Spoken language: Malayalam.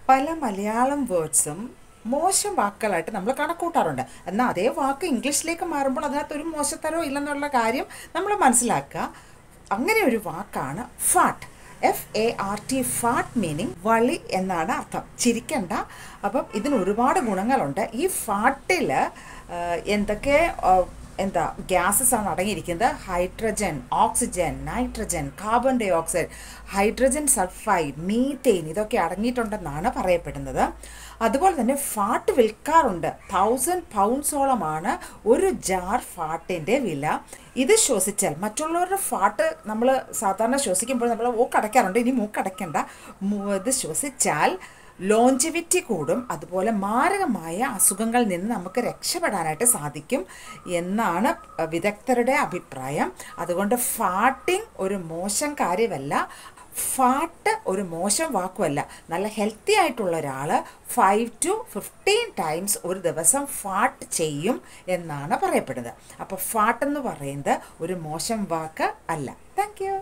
പല മലയാളം വേർഡ്സും മോശം വാക്കുകളായിട്ട് നമ്മൾ കണക്കൂട്ടാറുണ്ട് എന്നാൽ അതേ വാക്ക് ഇംഗ്ലീഷിലേക്ക് മാറുമ്പോൾ അതിനകത്ത് ഒരു മോശത്തരോ ഇല്ലെന്നുള്ള കാര്യം നമ്മൾ മനസ്സിലാക്കുക അങ്ങനെ ഒരു വാക്കാണ് fart F A R T fart meaning വളി എന്നാണ് അർത്ഥം ചിരിക്കണ്ട അപ്പം ഇതിന് ഒരുപാട് ഗുണങ്ങളുണ്ട് ഈ ഫാട്ടിൽ എന്തൊക്കെ ആ, എന്താ ഗ്യാസസ് ആണ് അടങ്ങിയിരിക്കുന്നത് hydrogen oxygen nitrogen carbon dioxide hydrogen sulphide methane ഇതൊക്കെ അടങ്ങിയിട്ടുണ്ടെന്നാണ് പറയപ്പെടുന്നത് അതുപോലെ തന്നെ ഫാട്ട് വിൽക്കാറുണ്ട് തൗസൻഡ് പൗണ്ട്സോളമാണ് ഒരു ജാർ ഫാട്ടിൻ്റെ വില ഇത് ശ്വസിച്ചാൽ മറ്റുള്ളവരുടെ ഫാട്ട് നമ്മൾ സാധാരണ ശ്വസിക്കുമ്പോൾ നമ്മൾ മൂക്കടയ്ക്കാറുണ്ട് ഇനി മൂക്കടയ്ക്കണ്ട മൂ- ഇത് ശ്വസിച്ചാൽ ലോഞ്ചിവിറ്റി കൂടും അതുപോലെ മാരകമായ അസുഖങ്ങളിൽ നിന്ന് നമുക്ക് രക്ഷപ്പെടാനായിട്ട് സാധിക്കും എന്നാണ് വിദഗ്ധരുടെ അഭിപ്രായം അതുകൊണ്ട് ഫാട്ടിങ് ഒരു മോശം കാര്യമല്ല ഫാട്ട് ഒരു മോശം വാക്കുമല്ല നല്ല ഹെൽത്തി ആയിട്ടുള്ള ഒരാൾ ഫൈവ് ടു ഫിഫ്റ്റീൻ ടൈംസ് ഒരു ദിവസം ഫാട്ട് ചെയ്യും എന്നാണ് പറയപ്പെടുന്നത് അപ്പോൾ ഫാട്ട് എന്ന് പറയുന്നത് ഒരു മോശം വാക്ക് അല്ല താങ്ക് യു